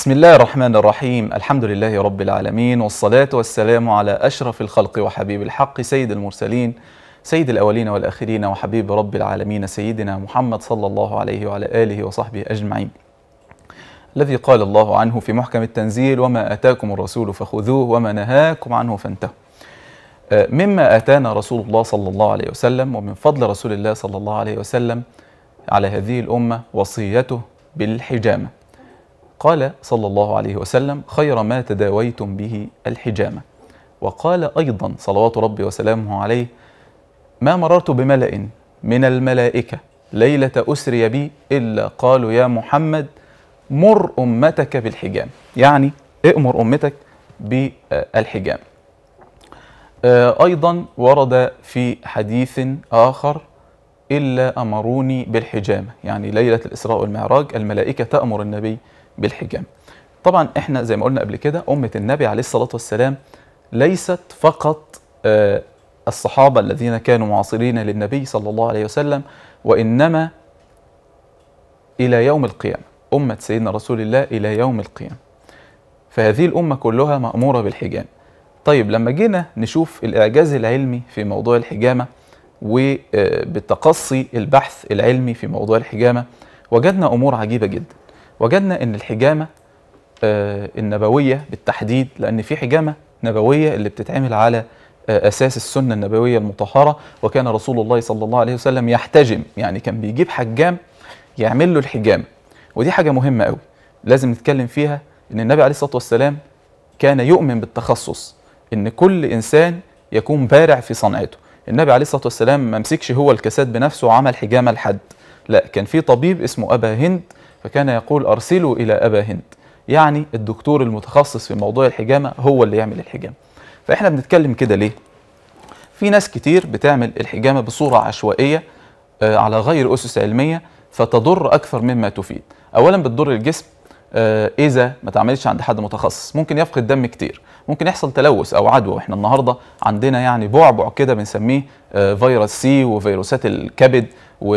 بسم الله الرحمن الرحيم الحمد لله رب العالمين والصلاة والسلام على أشرف الخلق وحبيب الحق سيد المرسلين سيد الأولين والآخرين وحبيب رب العالمين سيدنا محمد صلى الله عليه وعلى آله وصحبه أجمعين الذي قال الله عنه في محكم التنزيل وما آتاكم الرسول فخذوه وما نهاكم عنه فانتهوا مما آتانا رسول الله صلى الله عليه وسلم ومن فضل رسول الله صلى الله عليه وسلم على هذه الأمة وصيته بالحجامة قال صلى الله عليه وسلم خير ما تداويتم به الحجامة وقال أيضا صلوات ربي وسلامه عليه ما مررت بملأ من الملائكة ليلة أسري بي إلا قالوا يا محمد مر أمتك بالحجام يعني ائمر أمتك بالحجام أيضا ورد في حديث آخر إلا أمروني بالحجامة يعني ليلة الإسراء والمعراج الملائكة تأمر النبي بالحجام طبعا احنا زي ما قلنا قبل كده أمة النبي عليه الصلاة والسلام ليست فقط الصحابة الذين كانوا معاصرين للنبي صلى الله عليه وسلم وإنما إلى يوم القيامة أمة سيدنا رسول الله إلى يوم القيامة فهذه الأمة كلها مأمورة بالحجام طيب لما جينا نشوف الإعجاز العلمي في موضوع الحجامة وبالتقصي البحث العلمي في موضوع الحجامة وجدنا أمور عجيبة جدا وجدنا أن الحجامة النبوية بالتحديد لأن في حجامة نبوية اللي بتتعمل على أساس السنة النبوية المطهرة وكان رسول الله صلى الله عليه وسلم يحتجم يعني كان بيجيب حجام يعمل له الحجامة ودي حاجة مهمة قوي لازم نتكلم فيها ان النبي عليه الصلاة والسلام كان يؤمن بالتخصص ان كل انسان يكون بارع في صنعته النبي عليه الصلاة والسلام ما مسكش هو الكساد بنفسه وعمل حجامة لحد لا كان في طبيب اسمه أبا هند فكان يقول أرسلوا إلى أبا هند يعني الدكتور المتخصص في موضوع الحجامة هو اللي يعمل الحجامة فإحنا بنتكلم كده ليه في ناس كتير بتعمل الحجامة بصورة عشوائية على غير أسس علمية فتضر أكثر مما تفيد أولا بتضر الجسم إذا ما تعملش عند حد متخصص ممكن يفقد دم كتير ممكن يحصل تلوث أو عدوى إحنا النهاردة عندنا يعني بعبع كده بنسميه فيروس سي وفيروسات الكبد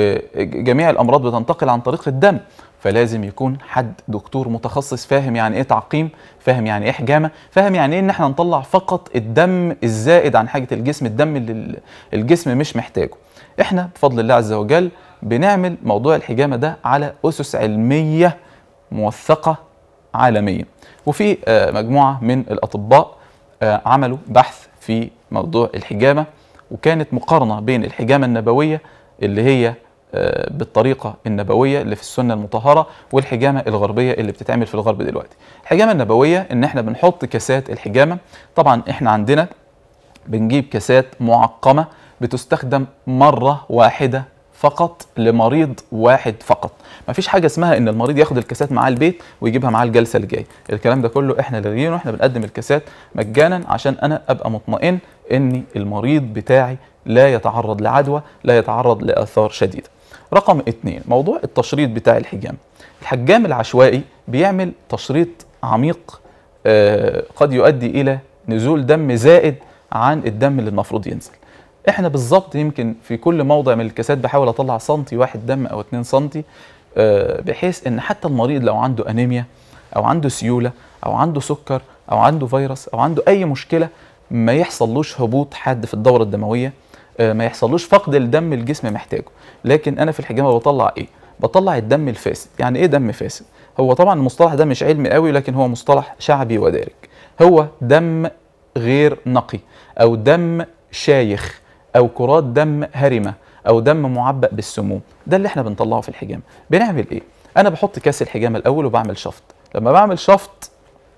وجميع الأمراض بتنتقل عن طريق الدم فلازم يكون حد دكتور متخصص فاهم يعني ايه تعقيم فاهم يعني ايه حجامه فاهم يعني ايه ان احنا نطلع فقط الدم الزائد عن حاجه الجسم الدم اللي الجسم مش محتاجه احنا بفضل الله عز وجل بنعمل موضوع الحجامه ده على اسس علميه موثقه عالميا وفي مجموعه من الاطباء عملوا بحث في موضوع الحجامه وكانت مقارنه بين الحجامه النبويه اللي هي بالطريقة النبوية اللي في السنة المطهرة والحجامة الغربية اللي بتتعمل في الغرب دلوقتي الحجامة النبوية ان احنا بنحط كاسات الحجامة طبعا احنا عندنا بنجيب كاسات معقمة بتستخدم مرة واحدة فقط لمريض واحد فقط مفيش حاجة اسمها ان المريض ياخد الكاسات معاه البيت ويجيبها معاه الجلسة اللي جايه الكلام ده كله احنا لاغيينه احنا بنقدم الكاسات مجانا عشان انا ابقى مطمئن ان المريض بتاعي لا يتعرض لعدوى لا يتعرض لآثار شديدة رقم اتنين موضوع التشريط بتاع الحجام الحجام العشوائي بيعمل تشريط عميق آه قد يؤدي إلى نزول دم زائد عن الدم اللي المفروض ينزل احنا بالظبط يمكن في كل موضع من الكاسات بحاول اطلع سنتي واحد دم او اتنين سنتي آه بحيث ان حتى المريض لو عنده انيميا او عنده سيولة او عنده سكر او عنده فيروس او عنده اي مشكلة ما يحصلوش هبوط حاد في الدورة الدموية ما يحصلوش فقد الدم الجسم محتاجه لكن انا في الحجامه بطلع ايه بطلع الدم الفاسد يعني ايه دم فاسد هو طبعا المصطلح ده مش علمي قوي لكن هو مصطلح شعبي ودارج هو دم غير نقي او دم شايخ او كرات دم هرمه او دم معبأ بالسموم ده اللي احنا بنطلعه في الحجامه بنعمل ايه انا بحط كاس الحجامه الاول وبعمل شفط لما بعمل شفط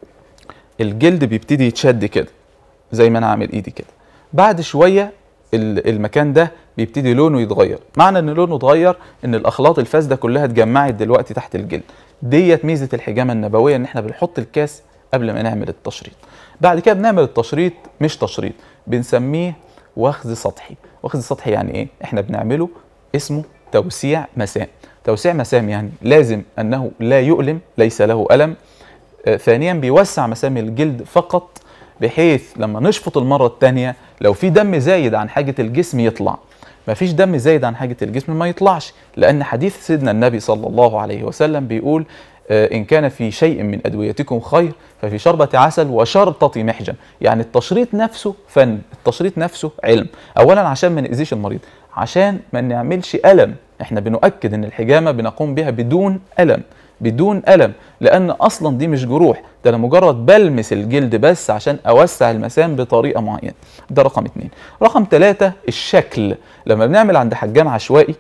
الجلد بيبتدي يتشد كده زي ما انا عامل ايدي كده بعد شويه المكان ده بيبتدي لونه يتغير معنى ان لونه اتغير ان الاخلاط الفاسده كلها اتجمعت دلوقتي تحت الجلد ديت ميزه الحجامه النبويه ان احنا بنحط الكاس قبل ما نعمل التشريط بعد كده بنعمل التشريط مش تشريط بنسميه وخز سطحي وخز سطحي يعني ايه احنا بنعمله اسمه توسيع مسام توسيع مسام يعني لازم انه لا يؤلم ليس له الم آه ثانيا بيوسع مسام الجلد فقط بحيث لما نشفط المرة الثانية لو في دم زايد عن حاجة الجسم يطلع ما فيش دم زايد عن حاجة الجسم ما يطلعش لأن حديث سيدنا النبي صلى الله عليه وسلم بيقول آه، إن كان في شيء من أدويتكم خير ففي شربة عسل وشرطة محجن يعني التشريط نفسه فن التشريط نفسه علم أولا عشان ما نأذيش المريض عشان ما نعملش ألم احنا بنؤكد ان الحجامة بنقوم بها بدون ألم بدون ألم لأن أصلا دي مش جروح ده أنا مجرد بلمس الجلد بس عشان أوسع المسام بطريقة معينة ده رقم اتنين رقم ثلاثة الشكل لما بنعمل عند حجام عشوائي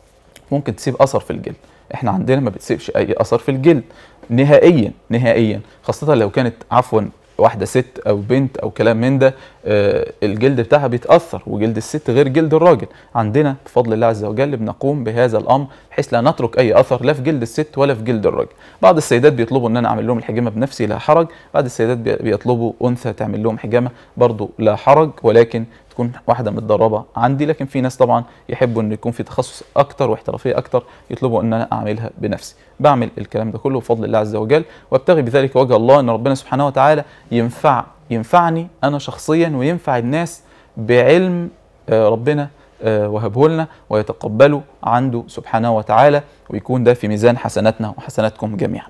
ممكن تسيب اثر في الجلد احنا عندنا ما بتسيبش اي اثر في الجلد نهائيا نهائيا خاصه لو كانت عفوا واحده ست او بنت او كلام من ده آه الجلد بتاعها بيتاثر وجلد الست غير جلد الراجل عندنا بفضل الله عز وجل بنقوم بهذا الامر بحيث لا نترك اي اثر لا في جلد الست ولا في جلد الراجل بعض السيدات بيطلبوا ان انا اعمل لهم الحجامه بنفسي لا حرج بعض السيدات بي- بيطلبوا انثى تعمل لهم حجامه برضو لا حرج ولكن تكون واحده متدربه عندي لكن في ناس طبعا يحبوا ان يكون في تخصص اكتر واحترافيه اكتر يطلبوا ان انا اعملها بنفسي بعمل الكلام ده كله بفضل الله عز وجل وابتغي بذلك وجه الله ان ربنا سبحانه وتعالى ينفع ينفعني انا شخصيا وينفع الناس بعلم آه، ربنا آه، وهبه لنا ويتقبله عنده سبحانه وتعالى ويكون ده في ميزان حسناتنا وحسناتكم جميعا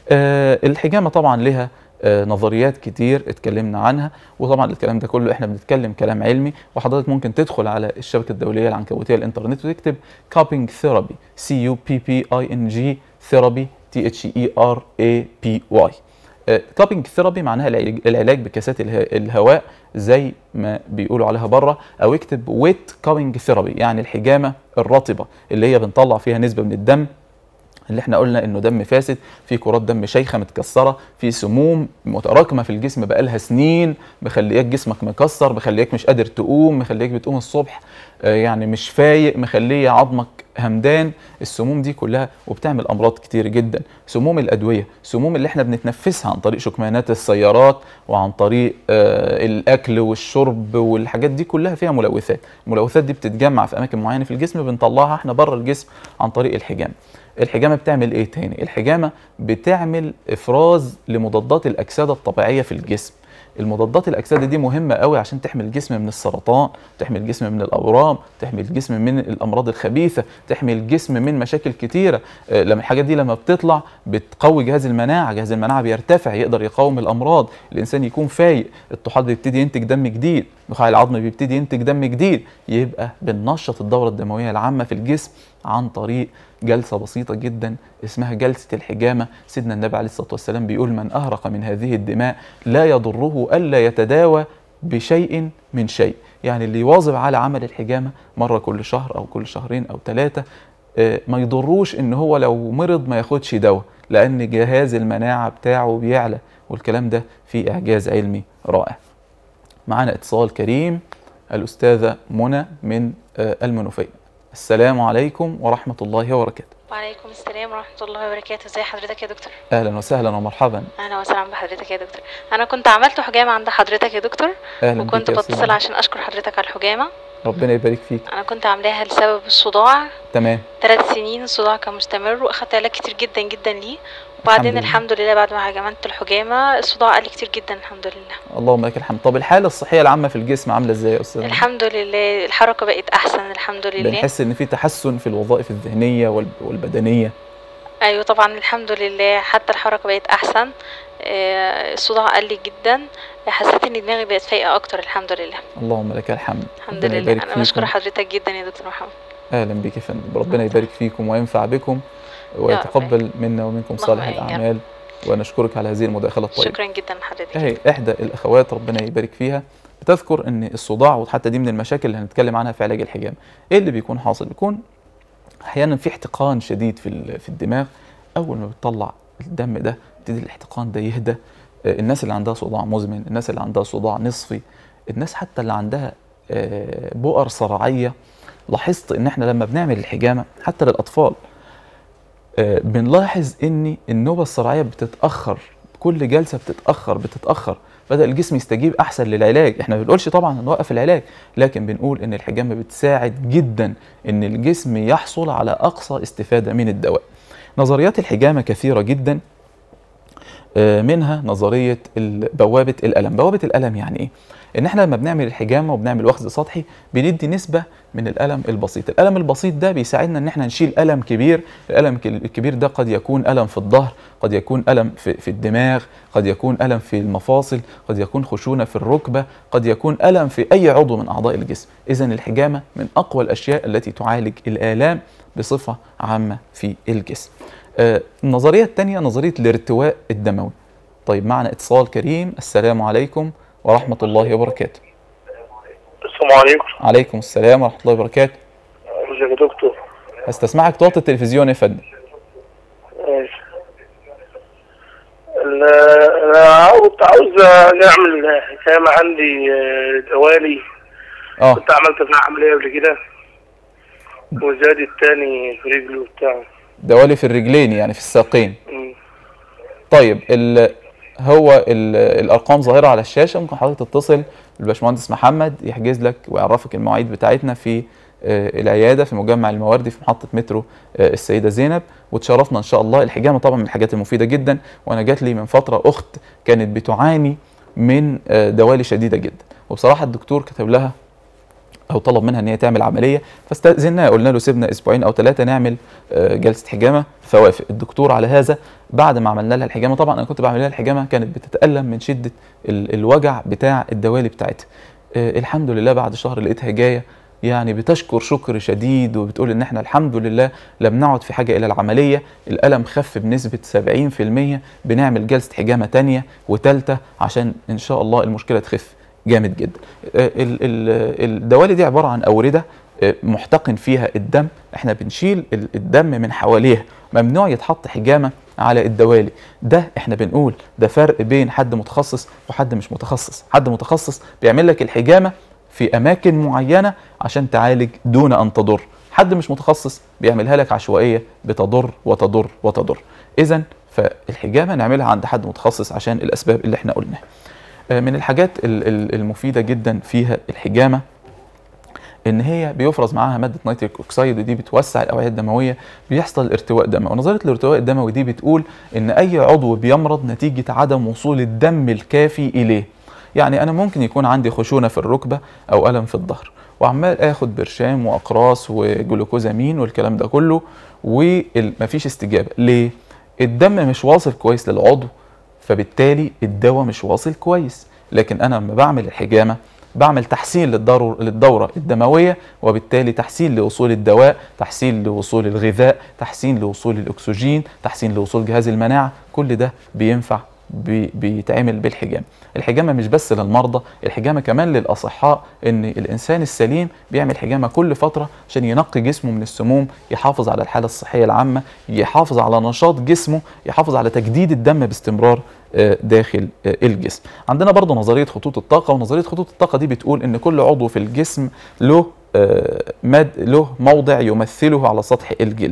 آه، الحجامه طبعا لها آه، نظريات كتير اتكلمنا عنها وطبعا الكلام ده كله احنا بنتكلم كلام علمي وحضرتك ممكن تدخل على الشبكه الدوليه العنكبوتيه الانترنت وتكتب كابينج ثيرابي سي يو بي بي اي ان جي ثيرابي تي اتش اي ار اي بي واي كابينج ثيرابي معناها العلاج- العلاج بكاسات اله- الهواء زي ما بيقولوا عليها بره او اكتب ويت كابينج ثيرابي يعني الحجامه الرطبه اللي هي بنطلع فيها نسبه من الدم اللي احنا قلنا انه دم فاسد في كرات دم شيخه متكسره في سموم متراكمه في الجسم بقالها سنين مخلياك جسمك مكسر مخلياك مش قادر تقوم مخلياك بتقوم الصبح آه، يعني مش فايق مخليه عظمك همدان السموم دي كلها وبتعمل امراض كتير جدا سموم الادويه سموم اللي احنا بنتنفسها عن طريق شكمانات السيارات وعن طريق آه الاكل والشرب والحاجات دي كلها فيها ملوثات الملوثات دي بتتجمع في اماكن معينه في الجسم بنطلعها احنا بره الجسم عن طريق الحجامه الحجامه بتعمل ايه تاني الحجامه بتعمل افراز لمضادات الاكسده الطبيعيه في الجسم المضادات الاكسده دي مهمه قوي عشان تحمي الجسم من السرطان تحمي الجسم من الاورام تحمي الجسم من الامراض الخبيثه تحمي الجسم من مشاكل كتيره آه، لما الحاجات دي لما بتطلع بتقوي جهاز المناعه جهاز المناعه بيرتفع يقدر يقاوم الامراض الانسان يكون فايق الطحال بيبتدي ينتج دم جديد نخاع العظم بيبتدي ينتج دم جديد يبقى بننشط الدوره الدمويه العامه في الجسم عن طريق جلسه بسيطه جدا اسمها جلسه الحجامه سيدنا النبي عليه الصلاه والسلام بيقول من اهرق من هذه الدماء لا يضره الا يتداوى بشيء من شيء يعني اللي يواظب على عمل الحجامه مره كل شهر او كل شهرين او ثلاثه ما يضروش ان هو لو مرض ما ياخدش دواء لان جهاز المناعه بتاعه بيعلى والكلام ده فيه اعجاز علمي رائع معانا اتصال كريم الاستاذه منى من آه، المنوفيه السلام عليكم ورحمه الله وبركاته وعليكم السلام ورحمة الله وبركاته ازي حضرتك يا دكتور اهلا وسهلا ومرحبا اهلا وسهلا بحضرتك يا دكتور انا كنت عملت حجامة عند حضرتك يا دكتور اهلا وكنت بك يا بتصل أستاذة. عشان اشكر حضرتك على الحجامة ربنا يبارك فيك انا كنت عاملاها لسبب الصداع تمام ثلاث سنين الصداع كان مستمر واخدت علاج كتير جدا جدا ليه وبعدين الحمد الحمد لله بعد ما عملت الحجامة الصداع قل كتير جدا الحمد لله اللهم لك الحمد طب الحاله الصحيه العامه في الجسم عامله ازاي يا استاذ الحمد لله الحركة بقت احسن الحمد لله بنحس ان في تحسن في الوظائف الذهنيه والب- والبدنيه ايوه طبعا الحمد لله حتى الحركة بقت احسن آه، الصداع قل جدا حسيت ان دماغي بقت فايقة اكتر الحمد لله اللهم لك الحمد الحمد ربنا لله يبارك انا بشكر فيكم. حضرتك جدا يا دكتور محمد اهلا بك يا فندم ربنا يبارك فيكم وينفع بكم ويتقبل منا ومنكم صالح اللهم آمين. الاعمال ونشكرك على هذه المداخله الطيبه شكرا جدا لحضرتك اهي احدى الاخوات ربنا يبارك فيها بتذكر ان الصداع وحتى دي من المشاكل اللي هنتكلم عنها في علاج الحجام ايه اللي بيكون حاصل بيكون احيانا في احتقان شديد في ال- في الدماغ اول ما بتطلع الدم ده يبتدي الاحتقان ده يهدى آه، الناس اللي عندها صداع مزمن الناس اللي عندها صداع نصفي الناس حتى اللي عندها آه، بؤر صرعيه لاحظت ان احنا لما بنعمل الحجامه حتى للاطفال آه، بنلاحظ ان النوبه الصرعيه بتتاخر كل جلسه بتتاخر بتتاخر بدا الجسم يستجيب احسن للعلاج احنا ما بنقولش طبعا نوقف العلاج لكن بنقول ان الحجامه بتساعد جدا ان الجسم يحصل على اقصى استفاده من الدواء نظريات الحجامه كثيره جدا آه، منها نظريه ال- بوابه الالم بوابه الالم يعني ايه ان احنا لما بنعمل الحجامه وبنعمل وخز سطحي بندي نسبه من الالم البسيط الالم البسيط ده بيساعدنا ان احنا نشيل الم كبير الالم ك- الكبير ده قد يكون الم في الظهر قد يكون الم في, في الدماغ قد يكون الم في المفاصل قد يكون خشونه في الركبه قد يكون الم في اي عضو من اعضاء الجسم اذا الحجامه من اقوى الاشياء التي تعالج الالام بصفه عامه في الجسم آه، النظريه الثانيه نظريه الارتواء الدموي طيب معنا اتصال كريم السلام عليكم ورحمه الله وبركاته السلام عليكم عليكم السلام ورحمه الله وبركاته ازيك يا دكتور استسمعك توطي التلفزيون يا فندم ماشي ال- انا عاوز كنت عاوز اعمل حكايه عندي آه، دوالي اه كنت عملت فيها عمليه قبل كده وزاد التاني في رجلي وبتاع دوالي في الرجلين يعني في الساقين مم. طيب ال هو ال الارقام ظاهره على الشاشه ممكن حضرتك تتصل بالباشمهندس محمد يحجز لك ويعرفك المواعيد بتاعتنا في آه، العياده في مجمع المواردي في محطه مترو آه، السيده زينب وتشرفنا ان شاء الله الحجامه طبعا من الحاجات المفيده جدا وانا جات لي من فتره اخت كانت بتعاني من آه، دوالي شديده جدا وبصراحه الدكتور كتب لها او طلب منها ان هي تعمل عمليه فاستاذناه قلنا له سيبنا اسبوعين او ثلاثه نعمل آه، جلسه حجامه فوافق الدكتور على هذا بعد ما عملنا لها الحجامه طبعا انا كنت بعمل لها الحجامه كانت بتتالم من شده ال- الوجع بتاع الدوالي بتاعتها آه، الحمد لله بعد شهر لقيتها جايه يعني بتشكر شكر شديد وبتقول ان احنا الحمد لله لم نعد في حاجه الى العمليه الالم خف بنسبه 70% بنعمل جلسه حجامه تانية وثالثه عشان ان شاء الله المشكله تخف جامد جدا آه، ال- ال- الدوالي دي عباره عن اورده آه، محتقن فيها الدم احنا بنشيل ال- الدم من حواليها ممنوع يتحط حجامه على الدوالي ده احنا بنقول ده فرق بين حد متخصص وحد مش متخصص حد متخصص بيعمل لك الحجامه في اماكن معينه عشان تعالج دون ان تضر حد مش متخصص بيعملها لك عشوائيه بتضر وتضر وتضر اذا فالحجامه نعملها عند حد متخصص عشان الاسباب اللي احنا قلناها آه، من الحاجات ال- ال- المفيده جدا فيها الحجامه ان هي بيفرز معاها ماده نيتريك اوكسيد ودي بتوسع الاوعيه الدمويه بيحصل ارتواء دموي ونظريه الارتواء الدموي دي بتقول ان اي عضو بيمرض نتيجه عدم وصول الدم الكافي اليه يعني انا ممكن يكون عندي خشونه في الركبه او الم في الظهر وعمال اخد برشام واقراص وجلوكوزامين والكلام ده كله ومفيش استجابه ليه الدم مش واصل كويس للعضو فبالتالي الدواء مش واصل كويس لكن انا لما بعمل الحجامه بعمل تحسين للدور للدوره الدمويه وبالتالي تحسين لوصول الدواء تحسين لوصول الغذاء تحسين لوصول الاكسجين تحسين لوصول جهاز المناعه كل ده بينفع بي- بيتعمل بالحجامه الحجامه مش بس للمرضى الحجامه كمان للاصحاء ان الانسان السليم بيعمل حجامه كل فتره عشان ينقي جسمه من السموم يحافظ على الحاله الصحيه العامه يحافظ على نشاط جسمه يحافظ على تجديد الدم باستمرار آه، داخل آه، الجسم عندنا برضه نظريه خطوط الطاقه ونظريه خطوط الطاقه دي بتقول ان كل عضو في الجسم له آه، مد له موضع يمثله على سطح الجلد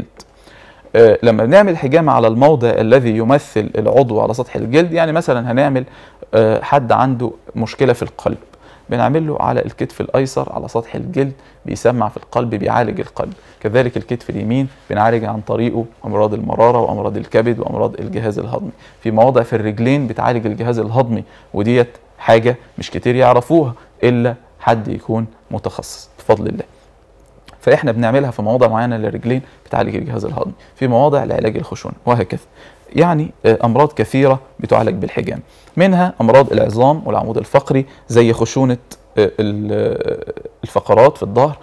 آه، لما بنعمل حجامة على الموضع الذي يمثل العضو على سطح الجلد يعني مثلا هنعمل آه، حد عنده مشكلة في القلب بنعمل له على الكتف الأيسر على سطح الجلد بيسمع في القلب بيعالج القلب كذلك الكتف اليمين بنعالج عن طريقه أمراض المرارة وأمراض الكبد وأمراض الجهاز الهضمي في مواضع في الرجلين بتعالج الجهاز الهضمي وديت حاجة مش كتير يعرفوها إلا حد يكون متخصص بفضل الله فاحنا بنعملها في مواضع معينه للرجلين بتعالج الجهاز الهضمي في مواضع لعلاج الخشونه وهكذا يعني آه، امراض كثيره بتعالج بالحجام منها امراض العظام والعمود الفقري زي خشونه آه، ال- آه، الفقرات في الظهر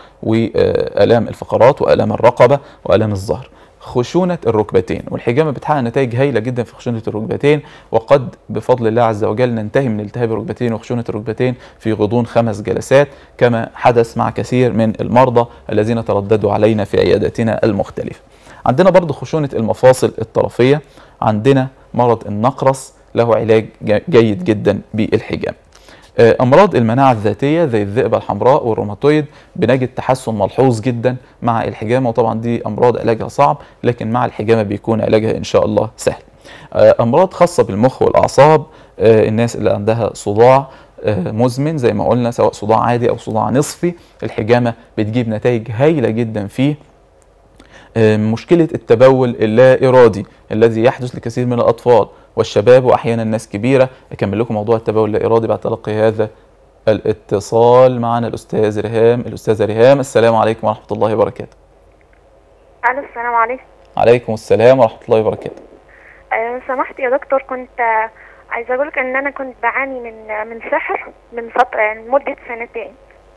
والام الفقرات والام الرقبه والام الظهر خشونة الركبتين والحجامة بتحقق نتائج هايلة جدا في خشونة الركبتين وقد بفضل الله عز وجل ننتهي من التهاب الركبتين وخشونة الركبتين في غضون خمس جلسات كما حدث مع كثير من المرضى الذين ترددوا علينا في عياداتنا المختلفة عندنا برضو خشونة المفاصل الطرفية عندنا مرض النقرس له علاج جا- جيد جدا بالحجام آه، امراض المناعه الذاتيه زي الذئبه الحمراء والروماتويد بنجد تحسن ملحوظ جدا مع الحجامه وطبعا دي امراض علاجها صعب لكن مع الحجامه بيكون علاجها ان شاء الله سهل آه، امراض خاصه بالمخ والاعصاب آه، الناس اللي عندها صداع آه، مزمن زي ما قلنا سواء صداع عادي او صداع نصفي الحجامه بتجيب نتائج هايله جدا فيه آه، مشكلة التبول اللا إرادي الذي يحدث لكثير من الأطفال والشباب واحيانا ناس كبيره اكمل لكم موضوع التبول اللا ارادي بعد تلقي هذا الاتصال معنا الاستاذ ريهام الاستاذه ريهام السلام عليكم ورحمه الله وبركاته الو السلام عليكم عليكم السلام ورحمه الله وبركاته آه، سمحت يا دكتور كنت آه، عايزه اقول لك ان انا كنت بعاني من آه، من سحر من فتره يعني مده سنتين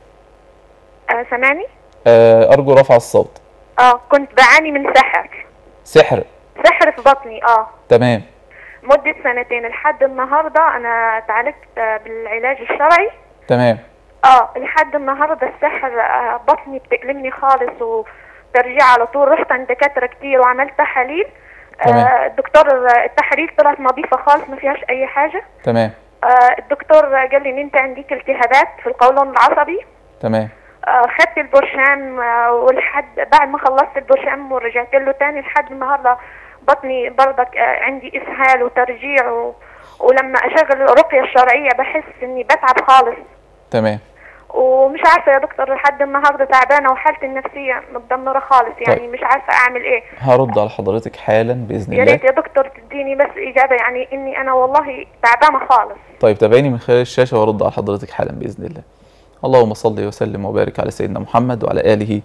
آه، سامعني آه، ارجو رفع الصوت اه كنت بعاني من سحر سحر سحر في بطني اه تمام مده سنتين لحد النهارده انا اتعالجت آه، بالعلاج الشرعي تمام اه لحد النهارده السحر آه، بطني بتألمني خالص وترجع على طول رحت عند دكاتره كتير وعملت تحاليل تمام. آه الدكتور آه، التحاليل طلعت نظيفه خالص ما فيهاش اي حاجه تمام آه الدكتور قال لي ان انت عندك التهابات في القولون العصبي تمام آه خدت البرشام آه ولحد بعد ما خلصت البرشام ورجعت له تاني لحد النهارده بطني برضك آه عندي اسهال وترجيع و... ولما اشغل الرقيه الشرعيه بحس اني بتعب خالص تمام ومش عارفه يا دكتور لحد النهارده تعبانه وحالتي النفسيه متدمره خالص يعني طيب. مش عارفه اعمل ايه هرد على حضرتك حالا باذن يا الله ريت يا دكتور تديني بس اجابه يعني اني انا والله تعبانه خالص طيب تابعيني من خلال الشاشة وارد على حضرتك حالا بإذن الله اللهم صل وسلم وبارك على سيدنا محمد وعلى آله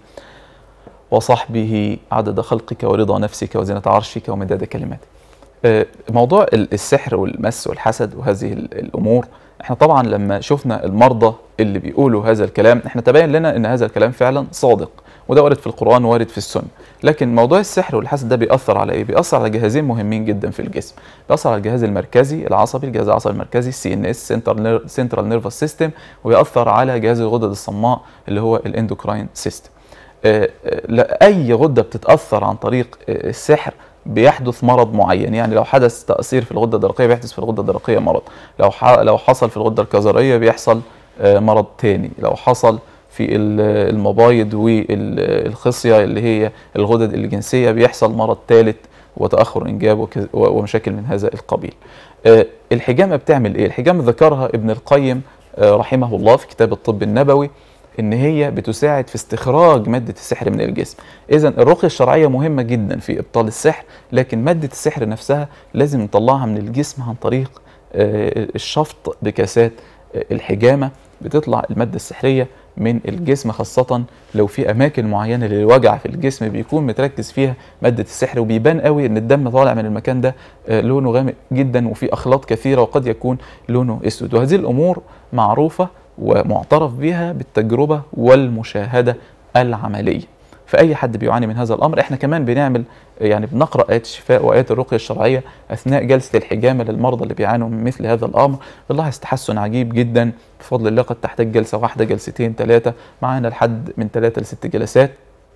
وصحبه عدد خلقك ورضا نفسك وزنة عرشك ومداد كلماتك آه، موضوع ال- السحر والمس والحسد وهذه ال- الأمور احنا طبعا لما شفنا المرضى اللي بيقولوا هذا الكلام احنا تبين لنا ان هذا الكلام فعلا صادق وده وارد في القرآن وارد في السنة لكن موضوع السحر والحسد ده بيأثر على ايه؟ بيأثر على جهازين مهمين جدا في الجسم بيأثر على الجهاز المركزي العصبي الجهاز العصبي المركزي السي ان اس سنترال نيرفس سيستم ويأثر على جهاز الغدد الصماء اللي هو الاندوكراين سيستم آه، آه، لا اي غده بتتاثر عن طريق آه، السحر بيحدث مرض معين يعني لو حدث تاثير في الغده الدرقيه بيحدث في الغده الدرقيه مرض لو ح- لو حصل في الغده الكظريه بيحصل آه، مرض تاني لو حصل في ال- المبايض والخصيه اللي هي الغدد الجنسيه بيحصل مرض ثالث وتاخر انجاب وك- ومشاكل من هذا القبيل آه، الحجامه بتعمل ايه الحجامه ذكرها ابن القيم آه، رحمه الله في كتاب الطب النبوي ان هي بتساعد في استخراج ماده السحر من الجسم اذا الرقيه الشرعيه مهمه جدا في ابطال السحر لكن ماده السحر نفسها لازم نطلعها من الجسم عن طريق آه، الشفط بكاسات آه، الحجامه بتطلع الماده السحريه من الجسم خاصة لو في أماكن معينة للوجع في الجسم بيكون متركز فيها مادة السحر وبيبان قوي إن الدم طالع من المكان ده آه، لونه غامق جدا وفي أخلاط كثيرة وقد يكون لونه أسود وهذه الأمور معروفة ومعترف بها بالتجربة والمشاهدة العملية فأي حد بيعاني من هذا الأمر إحنا كمان بنعمل يعني بنقرأ آيات الشفاء وآيات الرقية الشرعية أثناء جلسة الحجامة للمرضى اللي بيعانوا من مثل هذا الأمر بنلاحظ تحسن عجيب جدا بفضل الله قد تحتاج جلسة واحدة جلستين ثلاثة معانا لحد من ثلاثة لست جلسات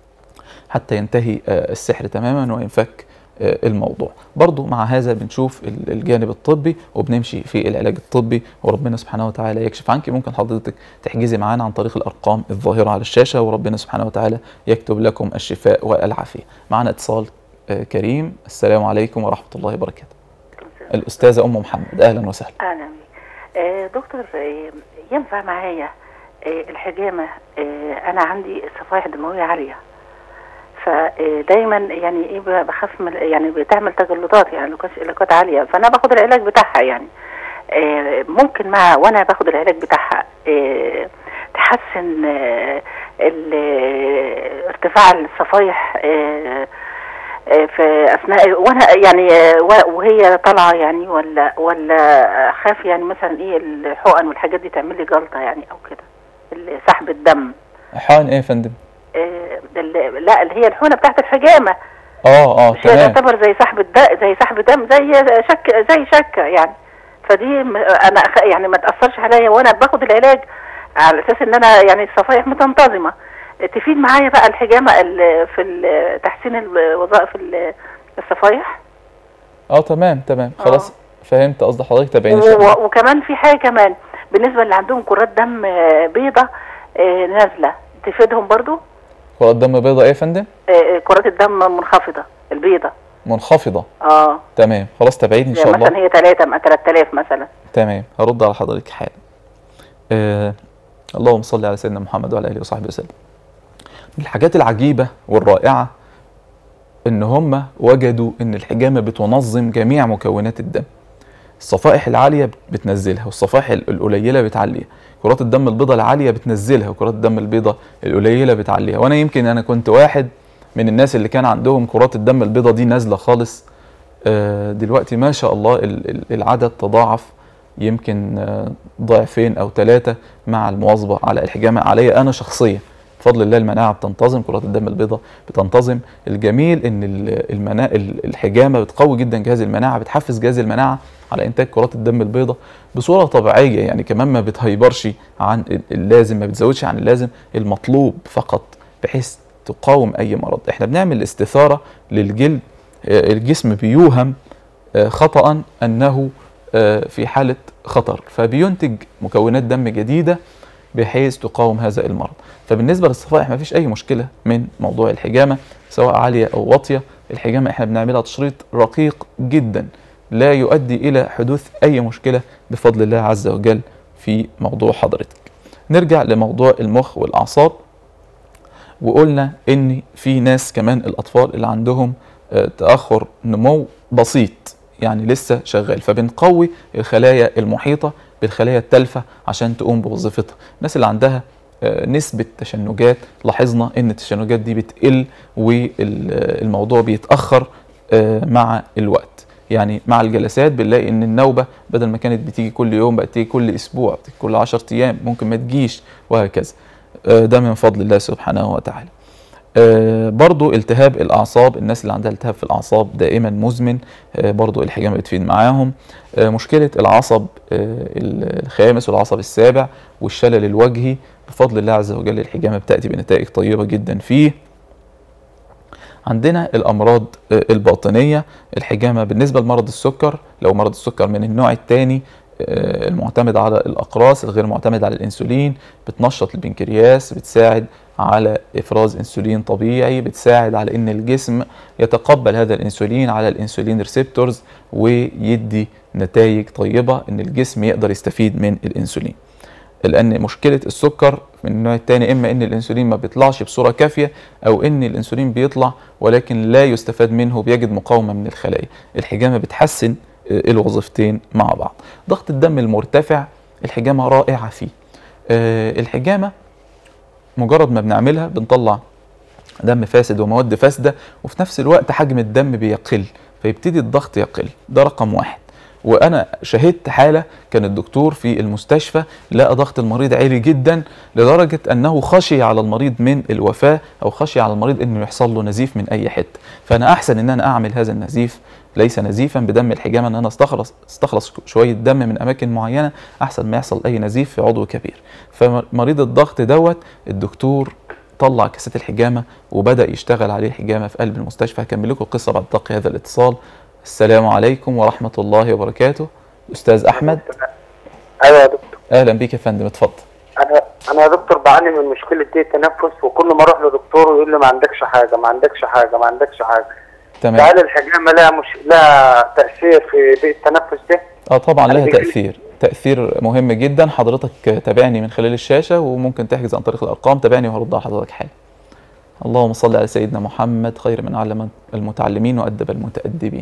حتى ينتهي آه، السحر تماما وينفك آه، الموضوع برضو مع هذا بنشوف ال- الجانب الطبي وبنمشي في العلاج الطبي وربنا سبحانه وتعالى يكشف عنك ممكن حضرتك تحجزي معانا عن طريق الأرقام الظاهرة على الشاشة وربنا سبحانه وتعالى يكتب لكم الشفاء والعافية معنا اتصال آه، كريم السلام عليكم ورحمة الله وبركاته الأستاذة أم محمد أهلا وسهلا اهلا بيك آه دكتور آه ينفع معايا آه الحجامه آه انا عندي صفائح دمويه عاليه فدايما يعني ايه ب- بخاف من يعني بتعمل تجلطات يعني لوكاش- علاقات عاليه فانا باخد العلاج بتاعها يعني آه ممكن مع وانا باخد العلاج بتاعها آه تحسن آه ال- آه، ارتفاع الصفائح آه آه، في اثناء وانا يعني آه، و- وهي طالعه يعني ولا ولا اخاف يعني مثلا ايه الحقن والحاجات دي تعمل لي جلطه يعني او كده ال- سحب الدم حان إيه يا فندم؟ آه، ال- لا اللي هي الحقنه بتاعت الحجامه آه آه مش هي تمام تعتبر زي سحب الدم زي سحب دم زي شك زي شكه يعني فدي م- انا أخ- يعني ما تاثرش عليا وانا باخد العلاج على اساس ان انا يعني الصفائح متنتظمه تفيد معايا بقى الحجامه ال- في ال- تحسين الوظائف ال- الصفائح آه تمام تمام خلاص فهمت قصد حضرتك تابعيني إن شاء الله. و- وكمان في حاجه كمان بالنسبه اللي عندهم كرات دم آه، بيضة آه، نازله تفيدهم برضو كرات دم بيضاء إيه يا فندم؟ آه، كرات الدم منخفضه البيضة منخفضة اه تمام خلاص تابعيني إن شاء يعني الله مثلا هي 3 3000 مثلا تمام هرد على حضرتك حالا آه اللهم صل على سيدنا محمد وعلى اله وصحبه وسلم من الحاجات العجيبه والرائعه ان هم وجدوا ان الحجامه بتنظم جميع مكونات الدم الصفائح العاليه بتنزلها والصفائح ال- القليله بتعليها كرات الدم البيضاء العاليه بتنزلها وكرات الدم البيضاء القليله بتعليها وانا يمكن انا كنت واحد من الناس اللي كان عندهم كرات الدم البيضاء دي نازله خالص آه، دلوقتي ما شاء الله ال- ال- العدد تضاعف يمكن آه، ضعفين او ثلاثه مع المواظبه على الحجامه عليا انا شخصيا بفضل الله المناعه بتنتظم كرات الدم البيضاء بتنتظم الجميل ان ال- المنا... ال- الحجامه بتقوي جدا جهاز المناعه بتحفز جهاز المناعه على انتاج كرات الدم البيضاء بصوره طبيعيه يعني كمان ما بتهيبرش عن ال- اللازم ما بتزودش عن اللازم المطلوب فقط بحيث تقاوم اي مرض احنا بنعمل استثاره للجلد آه، الجسم بيوهم آه، خطا انه آه، في حاله خطر فبينتج مكونات دم جديده بحيث تقاوم هذا المرض فبالنسبه للصفائح ما فيش اي مشكله من موضوع الحجامه سواء عاليه او واطيه الحجامه احنا بنعملها تشريط رقيق جدا لا يؤدي الى حدوث اي مشكله بفضل الله عز وجل في موضوع حضرتك نرجع لموضوع المخ والاعصاب وقلنا ان في ناس كمان الاطفال اللي عندهم آه، تاخر نمو بسيط يعني لسه شغال فبنقوي الخلايا المحيطه بالخلايا التالفه عشان تقوم بوظيفتها الناس اللي عندها آه، نسبة تشنجات لاحظنا ان التشنجات دي بتقل والموضوع بيتأخر آه، مع الوقت يعني مع الجلسات بنلاقي ان النوبة بدل ما كانت بتيجي كل يوم بقت تيجي كل اسبوع بتيجي كل 10 ايام ممكن ما تجيش وهكذا آه، ده من فضل الله سبحانه وتعالى آه، برضو التهاب الاعصاب الناس اللي عندها التهاب في الاعصاب دائما مزمن آه، برضو الحجامه بتفيد معاهم آه، مشكله العصب آه، الخامس والعصب السابع والشلل الوجهي بفضل الله عز وجل الحجامه بتاتي بنتائج طيبه جدا فيه عندنا الامراض آه، الباطنيه الحجامه بالنسبه لمرض السكر لو مرض السكر من النوع الثاني المعتمد على الاقراص الغير معتمد على الانسولين بتنشط البنكرياس بتساعد على افراز انسولين طبيعي بتساعد على ان الجسم يتقبل هذا الانسولين على الانسولين ريسبتورز ويدي نتائج طيبه ان الجسم يقدر يستفيد من الانسولين لان مشكله السكر من النوع الثاني اما ان الانسولين ما بيطلعش بصوره كافيه او ان الانسولين بيطلع ولكن لا يستفاد منه بيجد مقاومه من الخلايا الحجامه بتحسن آه، الوظيفتين مع بعض ضغط الدم المرتفع الحجامه رائعه فيه آه، الحجامه مجرد ما بنعملها بنطلع دم فاسد ومواد فاسده وفي نفس الوقت حجم الدم بيقل فيبتدي الضغط يقل ده رقم واحد وانا شهدت حاله كان الدكتور في المستشفى لقى ضغط المريض عالي جدا لدرجه انه خشي على المريض من الوفاه او خشي على المريض انه يحصل له نزيف من اي حته فانا احسن ان انا اعمل هذا النزيف ليس نزيفا بدم الحجامه ان انا استخلص استخلص شويه دم من اماكن معينه احسن ما يحصل اي نزيف في عضو كبير فمريض الضغط دوت الدكتور طلع كاسات الحجامه وبدا يشتغل عليه الحجامه في قلب المستشفى هكمل لكم القصه بعد تلقي هذا الاتصال السلام عليكم ورحمه الله وبركاته استاذ احمد ايوه يا دكتور اهلا بيك يا فندم اتفضل انا انا يا دكتور بعاني من مشكله ضيق التنفس وكل ما اروح لدكتور يقول لي ما عندكش حاجه ما عندكش حاجه ما عندكش حاجه تمام فهل الحجامه لها مش لها تاثير في ضيق التنفس ده؟ اه طبعا أنا لها بيجيلي- تاثير تاثير مهم جدا حضرتك تابعني من خلال الشاشه وممكن تحجز عن طريق الارقام تابعني وهرد على حضرتك حالا اللهم صل على سيدنا محمد خير من علم المتعلمين وادب المتادبين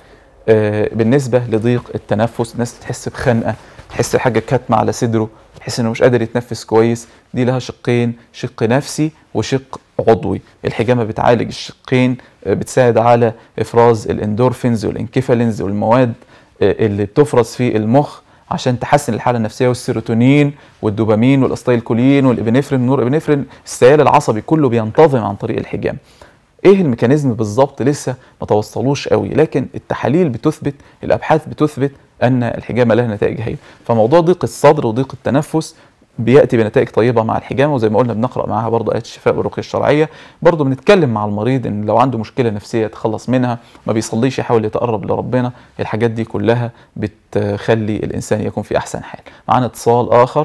آه، بالنسبه لضيق التنفس الناس تحس بخنقه تحس حاجه كاتمه على صدره تحس انه مش قادر يتنفس كويس دي لها شقين شق نفسي وشق عضوي الحجامه بتعالج الشقين آه، بتساعد على افراز الاندورفينز والانكيفالينز والمواد آه، اللي بتفرز في المخ عشان تحسن الحاله النفسيه والسيروتونين والدوبامين والاستايلكولين والابنفرين والنور ابنفرين السيال العصبي كله بينتظم عن طريق الحجام ايه الميكانيزم بالظبط لسه ما توصلوش قوي لكن التحاليل بتثبت الابحاث بتثبت ان الحجامه لها نتائج هايله فموضوع ضيق الصدر وضيق التنفس بياتي بنتائج طيبه مع الحجامه وزي ما قلنا بنقرا معاها برضه ايات الشفاء والرقيه الشرعيه برضه بنتكلم مع المريض ان لو عنده مشكله نفسيه يتخلص منها ما بيصليش يحاول يتقرب لربنا الحاجات دي كلها بتخلي الانسان يكون في احسن حال معانا اتصال اخر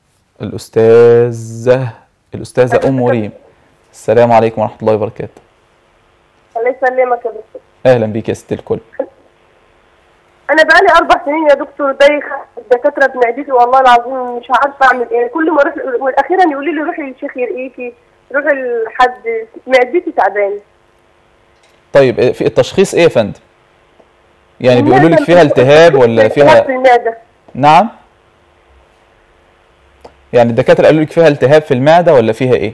الاستاذه الاستاذه ام ريم السلام عليكم ورحمه الله وبركاته الله يسلمك يا دكتور اهلا بيك يا ست الكل انا بقالي اربع سنين يا دكتور دايخه الدكاتره بمعدتي والله العظيم مش عارفه اعمل ايه كل ما اروح والاخيرا يقولوا لي روحي للشيخ يرقيكي روحي لحد معدتي تعبانه طيب إيه- في التشخيص ايه يا فندم يعني بيقولوا لك فيها التهاب ولا التهاب فيها في المعده نعم يعني الدكاتره قالوا لك فيها التهاب في المعده ولا فيها ايه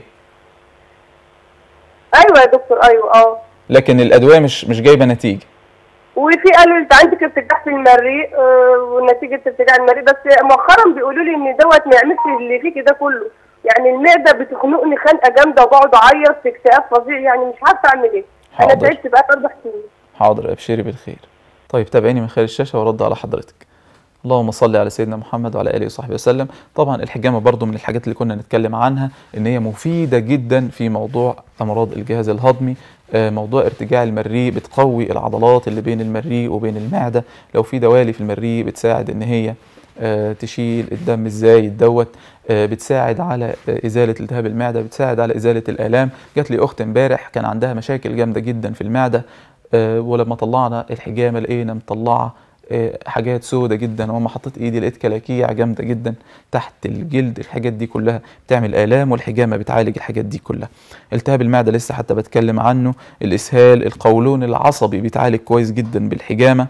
ايوه يا دكتور ايوه اه لكن الادويه مش مش جايبه نتيجه وفي قالوا انت عندك ارتجاع في المريء آه، ونتيجه ارتجاع المريء بس مؤخرا بيقولوا لي ان دوت ما يعملش اللي فيكي ده كله يعني المعده بتخنقني خنقه جامده وبقعد اعيط في اكتئاب فظيع يعني مش عارفه اعمل ايه انا حاضر. تعبت بقى اربع سنين حاضر ابشري بالخير طيب تابعيني من خلال الشاشه وارد على حضرتك اللهم صل على سيدنا محمد وعلى اله وصحبه وسلم طبعا الحجامه برضو من الحاجات اللي كنا نتكلم عنها ان هي مفيده جدا في موضوع امراض الجهاز الهضمي آه، موضوع ارتجاع المريء بتقوي العضلات اللي بين المريء وبين المعده لو في دوالي في المريء بتساعد ان هي آه، تشيل الدم الزايد دوت آه، بتساعد على آه، ازاله التهاب المعده بتساعد على ازاله الالام جات لي اخت امبارح كان عندها مشاكل جامده جدا في المعده آه، ولما طلعنا الحجامه لقينا مطلعه آه، حاجات سودة جدا وما حطيت ايدي لقيت كلاكيع جامده جدا تحت الجلد الحاجات دي كلها بتعمل الام والحجامه بتعالج الحاجات دي كلها التهاب المعده لسه حتى بتكلم عنه الاسهال القولون العصبي بيتعالج كويس جدا بالحجامه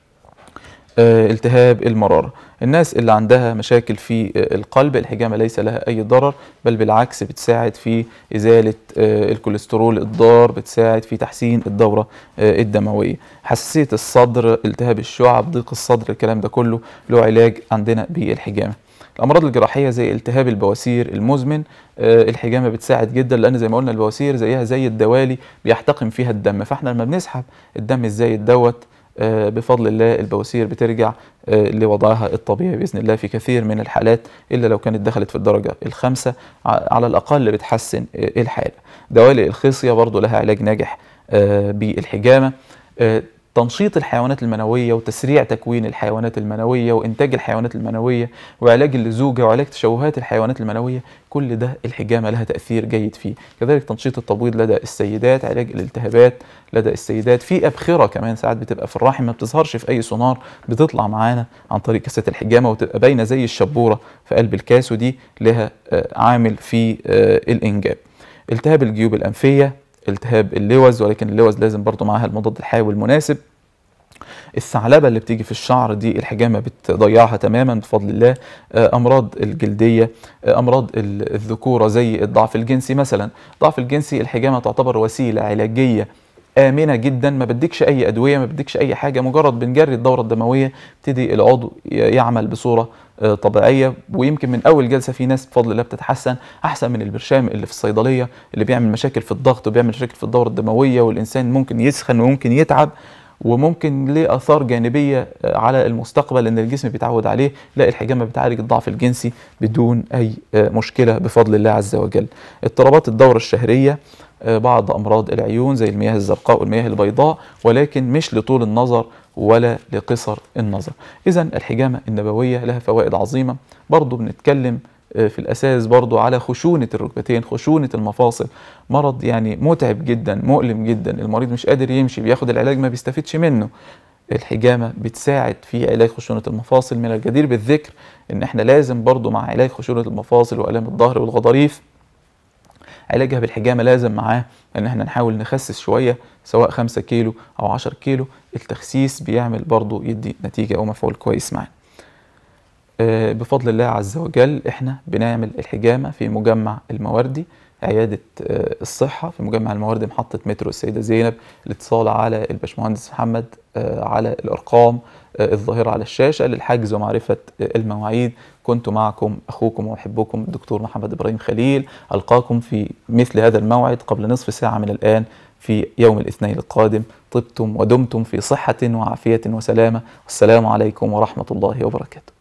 آه، التهاب المرارة الناس اللي عندها مشاكل في آه، القلب الحجامة ليس لها أي ضرر بل بالعكس بتساعد في إزالة آه، الكوليسترول الضار بتساعد في تحسين الدورة آه، الدموية حساسية الصدر التهاب الشعب ضيق الصدر الكلام ده كله له علاج عندنا بالحجامة الامراض الجراحيه زي التهاب البواسير المزمن آه، الحجامه بتساعد جدا لان زي ما قلنا البواسير زيها زي الدوالي بيحتقن فيها الدم فاحنا لما بنسحب الدم الزايد دوت آه، بفضل الله البواسير بترجع آه، لوضعها الطبيعي باذن الله في كثير من الحالات الا لو كانت دخلت في الدرجه الخامسه ع- على الاقل بتحسن آه، الحاله دوالي الخصيه برضو لها علاج ناجح آه، بالحجامه آه، تنشيط الحيوانات المنويه وتسريع تكوين الحيوانات المنويه وانتاج الحيوانات المنويه وعلاج اللزوجه وعلاج تشوهات الحيوانات المنويه كل ده الحجامه لها تاثير جيد فيه كذلك تنشيط التبويض لدى السيدات علاج الالتهابات لدى السيدات في ابخره كمان ساعات بتبقى في الرحم ما بتظهرش في اي سونار بتطلع معانا عن طريق كاسات الحجامه وتبقى باينه زي الشبوره في قلب الكاس ودي لها آه، عامل في آه، الانجاب التهاب الجيوب الانفيه التهاب اللوز ولكن اللوز لازم برضو معاها المضاد الحيوي المناسب الثعلبه اللي بتيجي في الشعر دي الحجامه بتضيعها تماما بفضل الله آه، امراض الجلديه آه، امراض ال- الذكوره زي الضعف الجنسي مثلا الضعف الجنسي الحجامه تعتبر وسيله علاجيه امنه جدا ما بديكش اي ادويه ما بديكش اي حاجه مجرد بنجري الدوره الدمويه ابتدي العضو ي- يعمل بصوره آه، طبيعيه ويمكن من اول جلسه في ناس بفضل الله بتتحسن احسن من البرشام اللي في الصيدليه اللي بيعمل مشاكل في الضغط وبيعمل مشاكل في الدوره الدمويه والانسان ممكن يسخن وممكن يتعب وممكن ليه اثار جانبيه آه، على المستقبل لان الجسم بيتعود عليه لا الحجامه بتعالج الضعف الجنسي بدون اي آه، مشكله بفضل الله عز وجل اضطرابات الدوره الشهريه آه، بعض امراض العيون زي المياه الزرقاء والمياه البيضاء ولكن مش لطول النظر ولا لقصر النظر اذا الحجامه النبويه لها فوائد عظيمه برضو بنتكلم آه، في الاساس برضو على خشونه الركبتين خشونه المفاصل مرض يعني متعب جدا مؤلم جدا المريض مش قادر يمشي بياخد العلاج ما بيستفيدش منه الحجامة بتساعد في علاج خشونة المفاصل من الجدير بالذكر ان احنا لازم برضو مع علاج خشونة المفاصل والام الظهر والغضاريف علاجها بالحجامة لازم معاه ان احنا نحاول نخسس شوية سواء 5 كيلو او 10 كيلو التخسيس بيعمل برضو يدي نتيجة او مفعول كويس معاه آه، بفضل الله عز وجل احنا بنعمل الحجامة في مجمع المواردي عيادة آه، الصحة في مجمع المواردي محطة مترو السيدة زينب الاتصال على الباشمهندس محمد آه، على الأرقام آه، الظاهرة على الشاشة للحجز ومعرفة آه، المواعيد كنت معكم أخوكم وأحبكم الدكتور محمد إبراهيم خليل ألقاكم في مثل هذا الموعد قبل نصف ساعة من الآن في يوم الاثنين القادم طبتم ودمتم في صحة وعافية وسلامة والسلام عليكم ورحمة الله وبركاته